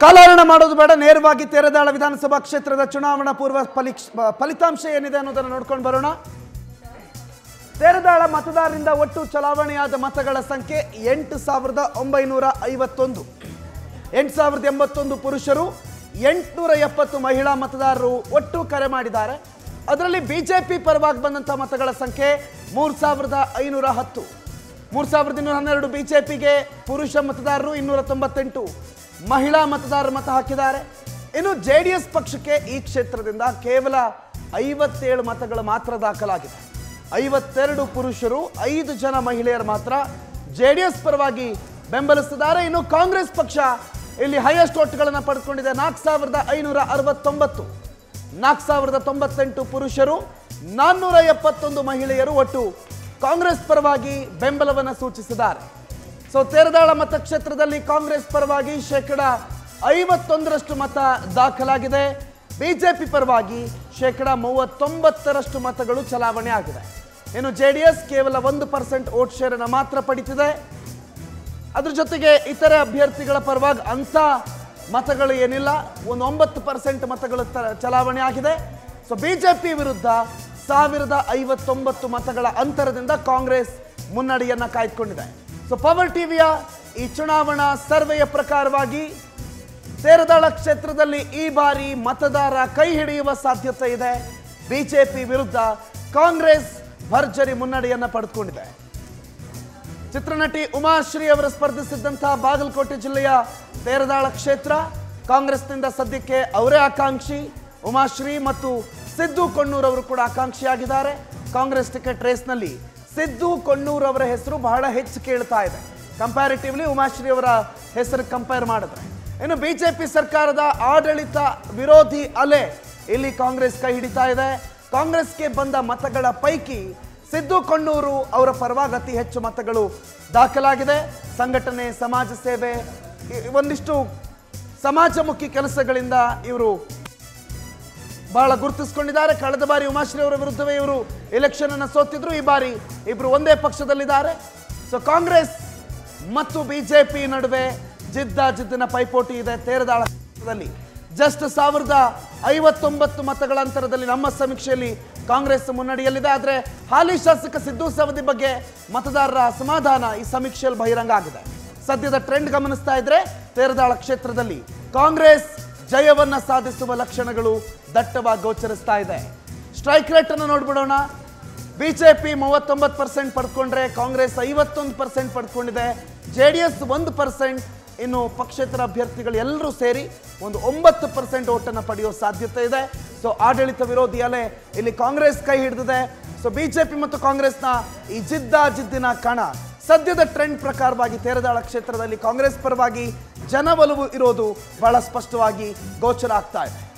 ಕಾಲಹರಣ ಮಾಡೋದು ಬೇಡ ನೇರವಾಗಿ ತೇರದಾಳ ವಿಧಾನಸಭಾ ಕ್ಷೇತ್ರದ ಚುನಾವಣಾ ಪೂರ್ವ ಫಲಿಕ್ಷ ಫಲಿತಾಂಶ ಏನಿದೆ ಅನ್ನೋದನ್ನು ನೋಡ್ಕೊಂಡು ಬರೋಣ ತೇರದಾಳ ಮತದಾರರಿಂದ ಒಟ್ಟು ಚಲಾವಣೆಯಾದ ಮತಗಳ ಸಂಖ್ಯೆ ಎಂಟು ಸಾವಿರದ ಒಂಬೈನೂರ ಐವತ್ತೊಂದು ಎಂಟು ಸಾವಿರದ ಎಂಬತ್ತೊಂದು ಪುರುಷರು ಎಂಟುನೂರ ಎಪ್ಪತ್ತು ಮಹಿಳಾ ಮತದಾರರು ಒಟ್ಟು ಕರೆ ಮಾಡಿದ್ದಾರೆ ಅದರಲ್ಲಿ ಬಿಜೆಪಿ ಪರವಾಗಿ ಬಂದಂಥ ಮತಗಳ ಸಂಖ್ಯೆ ಮೂರು ಸಾವಿರದ ಐನೂರ ಹತ್ತು ಮೂರು ಸಾವಿರದ ಇನ್ನೂರ ಹನ್ನೆರಡು ಬಿಜೆಪಿಗೆ ಪುರುಷ ಮತದಾರರು ಇನ್ನೂರ ತೊಂಬತ್ತೆಂಟು ಮಹಿಳಾ ಮತದಾರರು ಮತ ಹಾಕಿದ್ದಾರೆ ಇನ್ನು ಜೆ ಡಿ ಎಸ್ ಪಕ್ಷಕ್ಕೆ ಈ ಕ್ಷೇತ್ರದಿಂದ ಕೇವಲ ಐವತ್ತೇಳು ಮತಗಳು ಮಾತ್ರ ದಾಖಲಾಗಿದೆ ಐವತ್ತೆರಡು ಪುರುಷರು ಐದು ಜನ ಮಹಿಳೆಯರು ಮಾತ್ರ ಜೆ ಡಿ ಎಸ್ ಪರವಾಗಿ ಬೆಂಬಲಿಸಿದ್ದಾರೆ ಇನ್ನು ಕಾಂಗ್ರೆಸ್ ಪಕ್ಷ ಇಲ್ಲಿ ಹೈಯೆಸ್ಟ್ ಓಟ್ಗಳನ್ನು ಪಡೆದುಕೊಂಡಿದೆ ನಾಲ್ಕು ಸಾವಿರದ ಐನೂರ ಅರವತ್ತೊಂಬತ್ತು ನಾಲ್ಕು ಸಾವಿರದ ತೊಂಬತ್ತೆಂಟು ಪುರುಷರು ನಾನ್ನೂರ ಎಪ್ಪತ್ತೊಂದು ಮಹಿಳೆಯರು ಒಟ್ಟು ಕಾಂಗ್ರೆಸ್ ಪರವಾಗಿ ಬೆಂಬಲವನ್ನು ಸೂಚಿಸಿದ್ದಾರೆ ಸೊ ತೇರದಾಳ ಮತಕ್ಷೇತ್ರದಲ್ಲಿ ಕಾಂಗ್ರೆಸ್ ಪರವಾಗಿ ಶೇಕಡ ಐವತ್ತೊಂದರಷ್ಟು ಮತ ದಾಖಲಾಗಿದೆ ಬಿಜೆಪಿ ಪರವಾಗಿ ಶೇಕಡ ಮೂವತ್ತೊಂಬತ್ತರಷ್ಟು ಮತಗಳು ಚಲಾವಣೆ ಆಗಿದೆ ಇನ್ನು ಜೆ ಡಿ ಎಸ್ ಕೇವಲ ಒಂದು ಪರ್ಸೆಂಟ್ ವೋಟ್ ಶೇರನ್ನು ಮಾತ್ರ ಪಡಿತಿದೆ ಅದ್ರ ಜೊತೆಗೆ ಇತರೆ ಅಭ್ಯರ್ಥಿಗಳ ಪರವಾಗಿ ಅಂಥ ಮತಗಳು ಏನಿಲ್ಲ ಒಂದು ಒಂಬತ್ತು ಪರ್ಸೆಂಟ್ ಮತಗಳು ತ- ಚಲಾವಣೆ ಆಗಿದೆ ಸೊ ಬಿಜೆಪಿ ವಿರುದ್ಧ ಸಾವಿರದ ಐವತ್ತೊಂಬತ್ತು ಮತಗಳ ಅಂತರದಿಂದ ಕಾಂಗ್ರೆಸ್ ಮುನ್ನಡೆಯನ್ನ ಕಾಯ್ದುಕೊಂಡಿದೆ ಸೊ ಪವರ್ ಟಿವಿಯ ಈ ಚುನಾವಣಾ ಸರ್ವೆಯ ಪ್ರಕಾರವಾಗಿ ತೇರದಾಳ ಕ್ಷೇತ್ರದಲ್ಲಿ ಈ ಬಾರಿ ಮತದಾರ ಕೈ ಹಿಡಿಯುವ ಸಾಧ್ಯತೆ ಇದೆ ಬಿಜೆಪಿ ವಿರುದ್ಧ ಕಾಂಗ್ರೆಸ್ ಭರ್ಜರಿ ಮುನ್ನಡೆಯನ್ನ ಪಡೆದುಕೊಂಡಿದೆ ಚಿತ್ರನಟಿ ಉಮಾಶ್ರೀ ಅವರು ಸ್ಪರ್ಧಿಸಿದ್ದಂತಹ ಬಾಗಲಕೋಟೆ ಜಿಲ್ಲೆಯ ತೇರದಾಳ ಕ್ಷೇತ್ರ ಕಾಂಗ್ರೆಸ್ನಿಂದ ಸದ್ಯಕ್ಕೆ ಅವರೇ ಆಕಾಂಕ್ಷಿ ಉಮಾಶ್ರೀ ಮತ್ತು ಸಿದ್ದು ಕೊಣ್ಣೂರ್ ಅವರು ಕೂಡ ಆಕಾಂಕ್ಷಿಯಾಗಿದ್ದಾರೆ ಕಾಂಗ್ರೆಸ್ ಟಿಕೆಟ್ ರೇಸ್ನಲ್ಲಿ ಸಿದ್ದು ಕೊಣ್ಣೂರ್ ಅವರ ಹೆಸರು ಬಹಳ ಹೆಚ್ಚು ಕೇಳ್ತಾ ಇದೆ ಕಂಪ್ಯಾರಿಟಿವ್ಲಿ ಉಮಾಶ್ರೀ ಅವರ ಹೆಸರು ಕಂಪೇರ್ ಮಾಡಿದ್ರೆ ಇನ್ನು ಬಿಜೆಪಿ ಸರ್ಕಾರದ ಆಡಳಿತ ವಿರೋಧಿ ಅಲೆ ಇಲ್ಲಿ ಕಾಂಗ್ರೆಸ್ ಕೈ ಹಿಡಿತಾ ಇದೆ ಕಾಂಗ್ರೆಸ್ಗೆ ಬಂದ ಮತಗಳ ಪೈಕಿ ಸಿದ್ದು ಕೊಣ್ಣೂರು ಅವರ ಪರವಾಗಿ ಅತಿ ಹೆಚ್ಚು ಮತಗಳು ದಾಖಲಾಗಿದೆ ಸಂಘಟನೆ ಸಮಾಜ ಸೇವೆ ಇ- ಒಂದಿಷ್ಟು ಸಮಾಜಮುಖಿ ಕೆಲಸಗಳಿಂದ ಇವರು ಬಹಳ ಗುರುತಿಸ್ಕೊಂಡಿದ್ದಾರೆ ಕಳೆದ ಬಾರಿ ಉಮಾಶ್ರೀ ಅವರ ವಿರುದ್ಧವೇ ಇವರು ಎಲೆಕ್ಷನ್ ಅನ್ನು ಸೋತಿದ್ರು ಈ ಬಾರಿ ಇಬ್ರು ಒಂದೇ ಪಕ್ಷದಲ್ಲಿದ್ದಾರೆ ಸೊ ಕಾಂಗ್ರೆಸ್ ಮತ್ತು ಬಿಜೆಪಿ ನಡುವೆ ಜಿದ್ದ ಜಿದ್ದಿನ ಪೈಪೋಟಿ ಇದೆ ತೇರದಾಳ ಕ್ಷೇತ್ರದಲ್ಲಿ ಜಸ್ಟ್ ಸಾವಿರದ ಐವತ್ತೊಂಬತ್ತು ಮತಗಳ ಅಂತರದಲ್ಲಿ ನಮ್ಮ ಸಮೀಕ್ಷೆಯಲ್ಲಿ ಕಾಂಗ್ರೆಸ್ ಮುನ್ನಡೆಯಲ್ಲಿದೆ ಆದರೆ ಹಾಲಿ ಶಾಸಕ ಸಿದ್ದು ಸವದಿ ಬಗ್ಗೆ ಮತದಾರರ ಅಸಮಾಧಾನ ಈ ಸಮೀಕ್ಷೆಯಲ್ಲಿ ಬಹಿರಂಗ ಆಗಿದೆ ಸದ್ಯದ ಟ್ರೆಂಡ್ ಗಮನಿಸ್ತಾ ಇದ್ರೆ ತೇರದಾಳ ಕ್ಷೇತ್ರದಲ್ಲಿ ಕಾಂಗ್ರೆಸ್ ಜಯವನ್ನ ಸಾಧಿಸುವ ಲಕ್ಷಣಗಳು ದಟ್ಟವಾಗಿ ಗೋಚರಿಸ್ತಾ ಇದೆ ಸ್ಟ್ರೈಕ್ ರೇಟ್ ಅನ್ನು ನೋಡ್ಬಿಡೋಣ ಬಿಜೆಪಿ ಮೂವತ್ತೊಂಬತ್ತು ಪರ್ಸೆಂಟ್ ಪಡ್ಕೊಂಡ್ರೆ ಕಾಂಗ್ರೆಸ್ ಐವತ್ತೊಂದು ಪರ್ಸೆಂಟ್ ಪಡ್ಕೊಂಡಿದೆ ಜೆ ಡಿ ಎಸ್ ಒಂದು ಪರ್ಸೆಂಟ್ ಇನ್ನು ಪಕ್ಷೇತರ ಅಭ್ಯರ್ಥಿಗಳು ಎಲ್ಲರೂ ಸೇರಿ ಒಂದು ಒಂಬತ್ತು ಪರ್ಸೆಂಟ್ ಓಟನ್ನು ಪಡೆಯುವ ಸಾಧ್ಯತೆ ಇದೆ ಸೊ ಆಡಳಿತ ವಿರೋಧಿ ಅಲೆ ಇಲ್ಲಿ ಕಾಂಗ್ರೆಸ್ ಕೈ ಹಿಡಿದಿದೆ ಸೊ ಬಿಜೆಪಿ ಮತ್ತು ಕಾಂಗ್ರೆಸ್ನ ಈ ಜಿದ್ದ ಜಿದ್ದಿನ ಕಣ ಸದ್ಯದ ಟ್ರೆಂಡ್ ಪ್ರಕಾರವಾಗಿ ತೇರದಾಳ ಕ್ಷೇತ್ರದಲ್ಲಿ ಕಾಂಗ್ರೆಸ್ ಪರವಾಗಿ ಜನವಲವು ಇರೋದು ಬಹಳ ಸ್ಪಷ್ಟವಾಗಿ ಗೋಚರ ಆಗ್ತಾ ಇದೆ